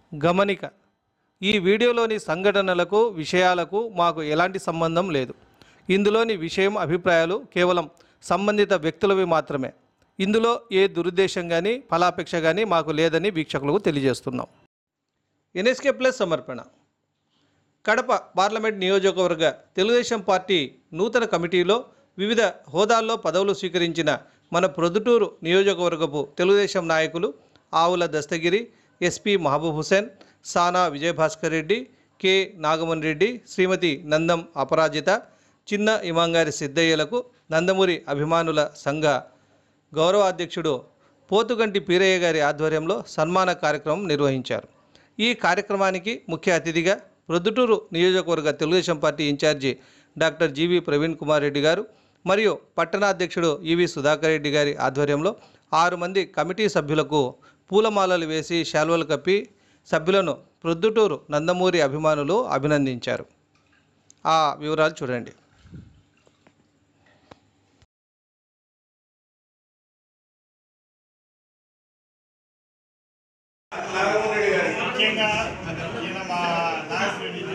గమనిక ఈ వీడియోలోని సంఘటనలకు విషయాలకు మాకు ఎలాంటి సంబంధం లేదు ఇందులోని విషయం అభిప్రాయాలు కేవలం సంబంధిత వ్యక్తులవి మాత్రమే ఇందులో ఏ దురుద్దేశం కానీ ఫలాపేక్ష కానీ మాకు లేదని వీక్షకులకు తెలియజేస్తున్నాం ఎన్ఎస్కే ప్లస్ సమర్పణ కడప పార్లమెంట్ నియోజకవర్గ తెలుగుదేశం పార్టీ నూతన కమిటీలో వివిధ హోదాల్లో పదవులు స్వీకరించిన మన ప్రొద్దుటూరు నియోజకవర్గపు తెలుగుదేశం నాయకులు ఆవుల దస్తగిరి ఎస్పీ మహబూబ్ హుసేన్ సానా విజయభాస్కర్ రెడ్డి కె నాగమన్ రెడ్డి శ్రీమతి నందం అపరాజిత చిన్న ఇమాంగారి సిద్ధయ్యలకు నందమూరి అభిమానుల సంఘ గౌరవ అధ్యక్షుడు పోతుగంటి పీరయ్య గారి ఆధ్వర్యంలో సన్మాన కార్యక్రమం నిర్వహించారు ఈ కార్యక్రమానికి ముఖ్య అతిథిగా ప్రొద్దుటూరు నియోజకవర్గ Telugu Desam party in-charge doctor G V Praveen Kumar Reddy garu మరియు పట్టణాధ్యక్షుడు ఈవి సుధాకర్ రెడ్డి గారి ఆధ్వర్యంలో ఆరు మంది కమిటీ సభ్యులకు పూలమాలలు వేసి శాల్వలు కప్పి సభ్యులను ప్రొద్దుటూరు నందమూరి అభిమానులు అభినందించారు ఆ వివరాలు చూడండి ముఖ్యంగా ఈయన మా నాగరెడ్డికి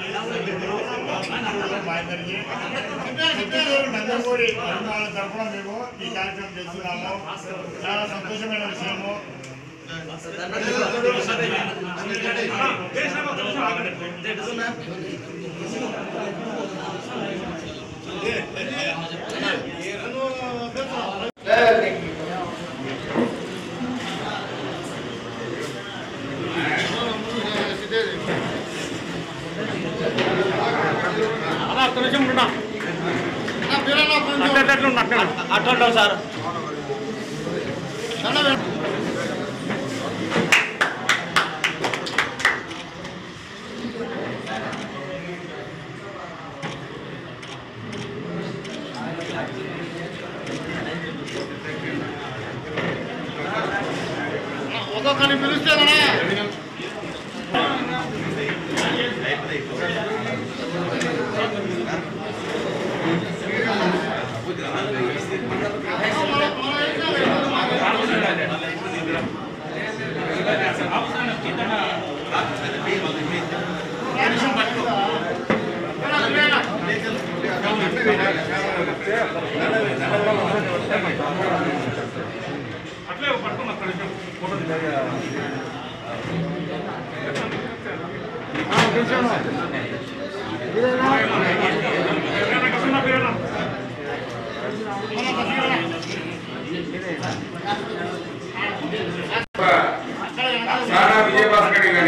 మా ఇద్దరికి పుత్తూరు నందమూరి అభిమానుల తరఫున మేము ఈ కార్యక్రమం చేస్తున్నాము చాలా సంతోషమైన విషయము అట్లా సార్ ఒక్కొక్కరిని పిలిస్తే కదా సారా విజయభాస్కర్ గారి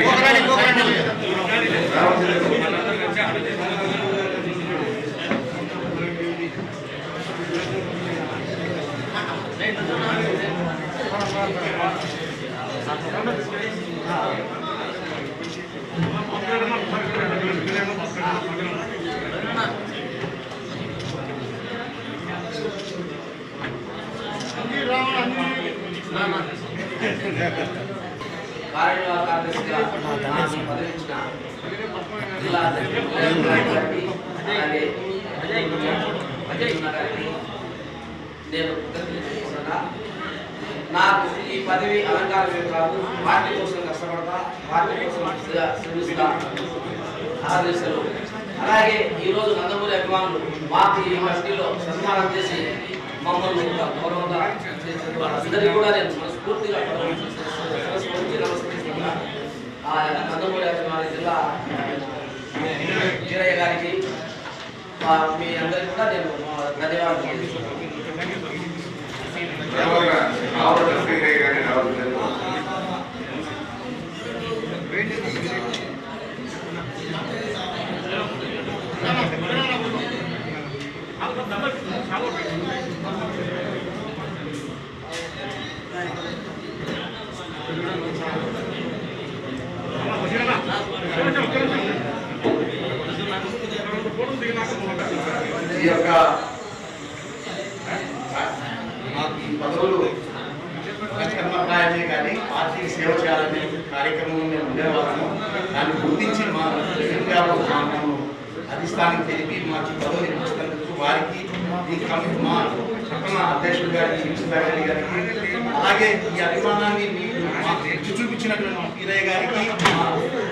కార్యనిర్వాహక కార్యదర్శిగా నాకు పదవించిన జిల్లా అధ్యక్షుడు గారికి, అలాగే అజయ్ ఉన్న గారికి నేను కృతజ్ఞతలు చెప్పుకుంటున్నా. నాకు ఈ పదవి అలంకారం కాదు పార్టీ కోసం కష్టపడతా పార్టీ కోసం శ్ర- శ్రమిస్తా ఆదేశాలు అలాగే ఈ రోజు నందమూరి అభిమానులు మాకు ఈ పార్టీలో సన్మానం చేసి మమ్మల్ని గౌరవంగా చేసిన వాళ్ళందరికీ కూడా నేను మనస్ఫూర్తిగా మనస్ఫూర్తిగా నమస్కరిస్తున్నా ఆ నందమూరి అభిమాని జిల్లా వీరయ్య గారికి ఆ, మీ అందరికీ కూడా నేను ఆ, ధన్యవాదాలు తెలుపుతున్నాను. ఎవరుగా ఆవుల దస్తగిరి గారిని రావాల్సింది ఈ యొక్క మాకు ఈ పదవులు కర్మప్రాయమే కానీ పార్టీ సేవ చేయాలనే కార్యక్రమం మేము ఉండేవాళ్ళము దాన్ని గుర్తించి మా తెలంగాణ మాకు అధిష్టానం తెలిపి మాకు ఈ పదవులు ఇప్పిస్తున్నందుకు వారికి ఈ కమిటీ మా పట్టణ అధ్యక్షుడు గారికి సుధాకర్ గారికి అలాగే ఈ అభిమానాన్ని మీకు మాకు ఎత్తి చూపించినటువంటి పీరయ్య గారికి మా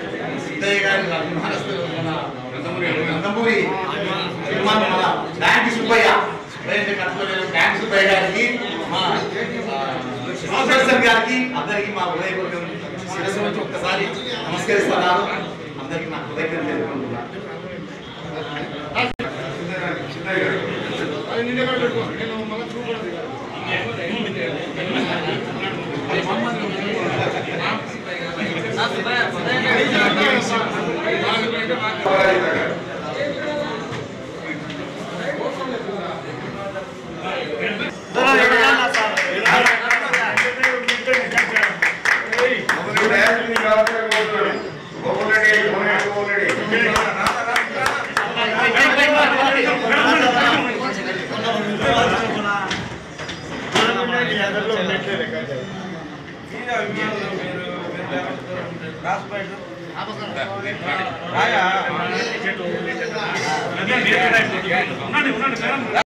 అభిమానస్తులు మన నందమూరి అభిమానులు మన ట్యాంక్ సుబ్బయ్య ఎవరైతే కట్టుకోలేదు ట్యాంక్ సుబ్బయ్య గారికి మా ఆ, ప్రొఫెసర్ గారికి అందరికీ మా హృదయపూర్వకం శిరస్సు నుంచి ఒక్కసారి నమస్కరిస్తున్నారు అందరికీ నా హృదయపూర్వకం తెలుపుకుంటున్నాను అది నిన్న కూడా పెట్టుకో నేను మళ్ళీ చూపడదు రాయా